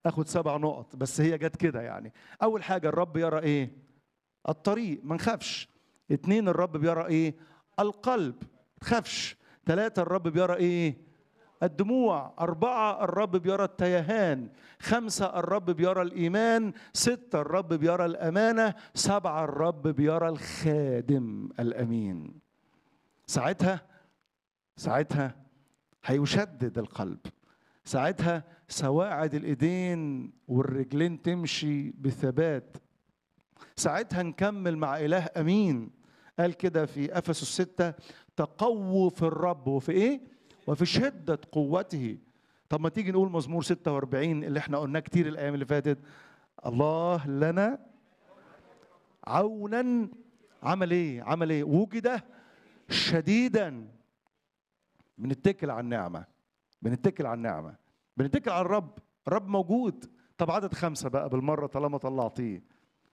اخد سبع نقط بس هي جت كده يعني اول حاجه الرب يرى ايه الطريق ما نخافش اتنين الرب بيرى ايه القلب ما تخافش ثلاثة الرب بيرى ايه الدموع أربعة الرب بيرى التيهان خمسة الرب بيرى الإيمان ستة الرب بيرى الأمانة سبعة الرب بيرى الخادم الأمين ساعتها ساعتها هيشدد القلب ساعتها سواعد الايدين والرجلين تمشي بثبات ساعتها نكمل مع اله امين قال كده في افسس ستة تقووا في الرب وفي ايه وفي شدة قوته طب ما تيجي نقول مزمور 46 اللي احنا قلناه كتير الايام اللي فاتت الله لنا عونا عمل ايه عمل ايه وجد شديدا بنتكل على النعمه بنتكل على النعمه بنتكل على الرب الرب موجود طب عدد خمسة بقى بالمرة طالما طلعتيه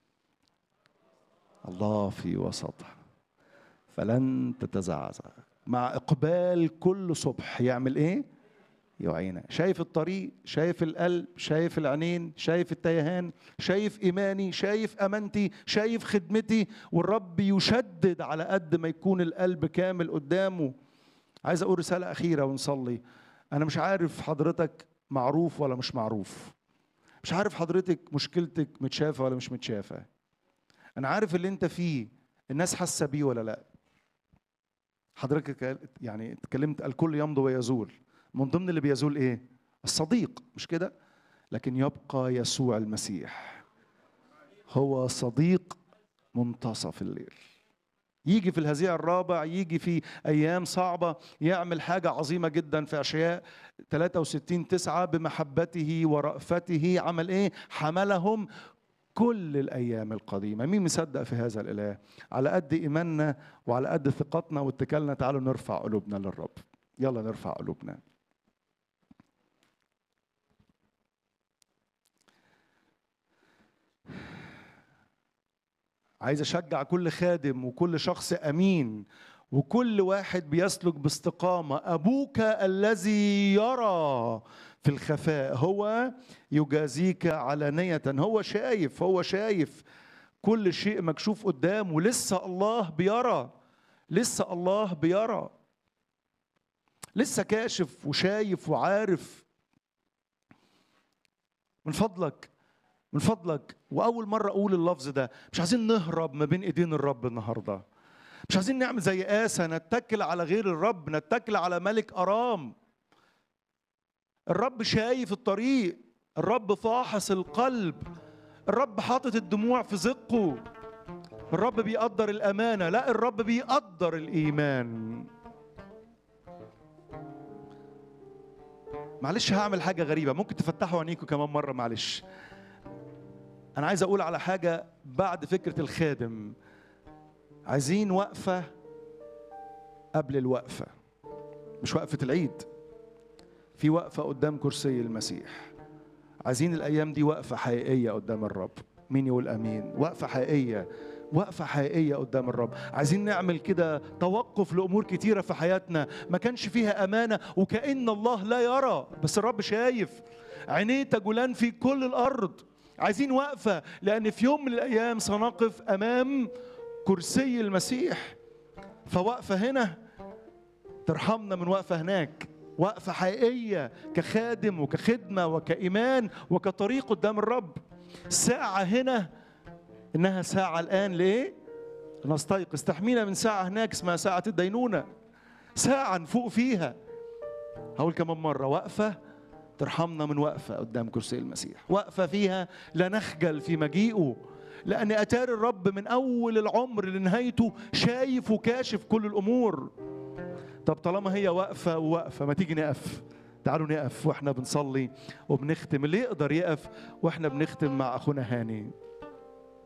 الله في وسطها فلن تتزعزع مع إقبال كل صبح يعمل إيه؟ يعينا شايف الطريق شايف القلب شايف العينين شايف التيهان شايف إيماني شايف أمانتي شايف خدمتي والرب يشدد على قد ما يكون القلب كامل قدامه عايز أقول رسالة أخيرة ونصلي أنا مش عارف حضرتك معروف ولا مش معروف مش عارف حضرتك مشكلتك متشافة ولا مش متشافة أنا عارف اللي أنت فيه الناس حاسة بيه ولا لأ حضرتك يعني اتكلمت الكل يمضي ويزول من ضمن اللي بيزول ايه الصديق مش كده لكن يبقى يسوع المسيح هو صديق منتصف الليل يجي في الهزيع الرابع يجي في ايام صعبه يعمل حاجه عظيمه جدا في اشياء 63 9 بمحبته ورأفته عمل ايه حملهم كل الايام القديمه مين مصدق في هذا الاله على قد ايماننا وعلى قد ثقتنا واتكالنا تعالوا نرفع قلوبنا للرب يلا نرفع قلوبنا عايز اشجع كل خادم وكل شخص امين وكل واحد بيسلك باستقامه ابوك الذي يرى في الخفاء هو يجازيك علانيه هو شايف هو شايف كل شيء مكشوف قدامه لسه الله بيرى لسه الله بيرى لسه كاشف وشايف وعارف من فضلك من فضلك واول مره اقول اللفظ ده مش عايزين نهرب ما بين ايدين الرب النهارده مش عايزين نعمل زي آسى نتكل على غير الرب نتكل على ملك أرام الرب شايف الطريق الرب فاحص القلب الرب حاطط الدموع في زقه الرب بيقدر الأمانة لا الرب بيقدر الإيمان معلش هعمل حاجة غريبة ممكن تفتحوا عينيكم كمان مرة معلش أنا عايز أقول على حاجة بعد فكرة الخادم عايزين وقفة قبل الوقفة مش وقفة العيد في وقفة قدام كرسي المسيح عايزين الأيام دي وقفة حقيقية قدام الرب مين يقول أمين وقفة حقيقية وقفة حقيقية قدام الرب عايزين نعمل كده توقف لأمور كتيرة في حياتنا ما كانش فيها أمانة وكأن الله لا يرى بس الرب شايف عينيه تجولان في كل الأرض عايزين وقفة لأن في يوم من الأيام سنقف أمام كرسي المسيح فوقفة هنا ترحمنا من وقفة هناك وقفة حقيقية كخادم وكخدمة وكإيمان وكطريق قدام الرب ساعة هنا إنها ساعة الآن لإيه؟ نستيقظ تحمينا من ساعة هناك اسمها ساعة الدينونة ساعة نفوق فيها هقول كمان مرة وقفة ترحمنا من وقفة قدام كرسي المسيح وقفة فيها لا نخجل في مجيئه لأن أتار الرب من أول العمر لنهايته شايف وكاشف كل الأمور طب طالما هي واقفة وواقفة ما تيجي نقف تعالوا نقف واحنا بنصلي وبنختم اللي يقدر يقف واحنا بنختم مع أخونا هاني